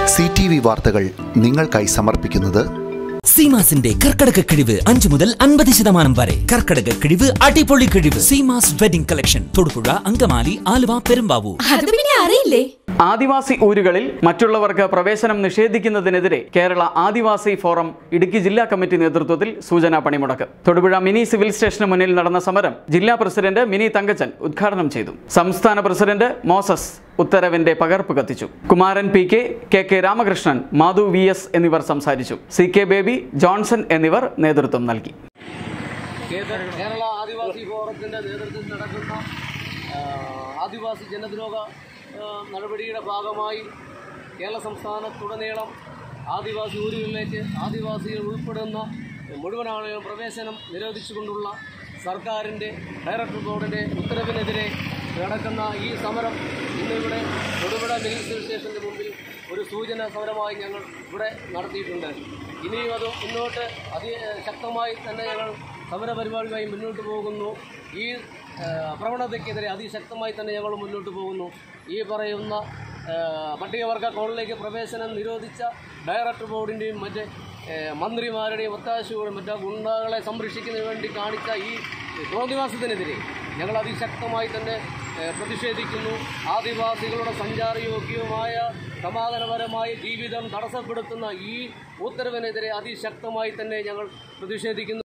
C T V വാർത്തകൾ നിങ്ങൾക്കായി സമർപ്പിക്കുന്നത് സീമാസിന്റെ കർക്കടക കിഴിവ് അഞ്ചു മുതൽ അൻപത് ശതമാനം വരെ കർക്കടക കിഴിവ് അടിപൊളി കിഴിവ് സീമാസ് വെഡിംഗ് കളക്ഷൻ തൊടുപുഴ അങ്കമാലി ആലുവ പെരുമ്പാവൂർ അത് പിന്നെ അറിയില്ലേ ആദിവാസി ഊരുകളിൽ മറ്റുള്ളവർക്ക് പ്രവേശനം നിഷേധിക്കുന്നതിനെതിരെ കേരള ആദിവാസി ഫോറം ഇടുക്കി ജില്ലാ കമ്മിറ്റി നേതൃത്വത്തിൽ സൂചനാ പണിമുടക്ക് തൊടുപുഴ മിനി സിവിൽ സ്റ്റേഷന് മുന്നിൽ നടന്ന സമരം ജില്ലാ പ്രസിഡന്റ് മിനി തങ്കച്ചൻ ഉദ്ഘാടനം ചെയ്തു സംസ്ഥാന പ്രസിഡന്റ് മോസസ് ഉത്തരവിന്റെ പകർപ്പ് കത്തിച്ചു Kumaran P K K K Ramakrishnan Madhu V S എന്നിവർ സംസാരിച്ചു സി കെ ബേബി ജോൺസൺ എന്നിവർ നേതൃത്വം നൽകി കേരള ആദിവാസി ഫോറത്തിന്റെ നേതൃത്വത്തിൽ നടക്കുന്ന ആ, ആദിവാസി ജനദ്രോഹ ആ, നടപടിയുടെ ഭാഗമായി കേരള സംസ്ഥാനത്തുടനീളം ആദിവാസി ഊരുകളിലേക്ക് ആദിവാസികൾ ഉൾപ്പെടുന്ന മുഴുവൻ ആളുകളും പ്രവേശനം നിരോധിച്ചുകൊണ്ടുള്ള സർക്കാരിൻ്റെ ഡയറക്ടർ ബോർഡിൻ്റെ ഉത്തരവിനെതിരെ നടക്കുന്ന ഈ സമരം ഇന്നിവിടെ തൊടുപുഴ മിനി സിവിൽ സ്റ്റേഷൻ്റെ മുമ്പിൽ ഒരു സൂചന സമരമായി ഞങ്ങൾ ഇവിടെ നടത്തിയിട്ടുണ്ട് ഇനിയും അത് മുന്നോട്ട് അതിശക്തമായി തന്നെ ഞങ്ങൾ സമരപരിപാടിയുമായി മുന്നോട്ട് പോകുന്നു ഈ ആ, പ്രവണതയ്ക്കെതിരെ അതിശക്തമായി തന്നെ ഞങ്ങൾ മുന്നോട്ട് പോകുന്നു ഈ പറയുന്ന ആ, പട്ടികവർഗ കോളിലേക്ക് പ്രവേശനം നിരോധിച്ച ഡയറക്ടർ ബോർഡിൻ്റെയും മറ്റ് ആ, മന്ത്രിമാരുടെയും ഒത്താശയോടും മറ്റ് ഗുണ്ടകളെ സംരക്ഷിക്കുന്നതിന് വേണ്ടി കാണിച്ച ഈ തോന്നിവാസത്തിനെതിരെ ഞങ്ങൾ അതിശക്തമായി തന്നെ ആ, പ്രതിഷേധിക്കുന്നു ആദിവാസികളുടെ സഞ്ചാരയോഗ്യവുമായ സമാധാനപരമായ ജീവിതം തടസ്സപ്പെടുത്തുന്ന ഈ ഉത്തരവിനെതിരെ അതിശക്തമായി തന്നെ ഞങ്ങൾ പ്രതിഷേധിക്കുന്നു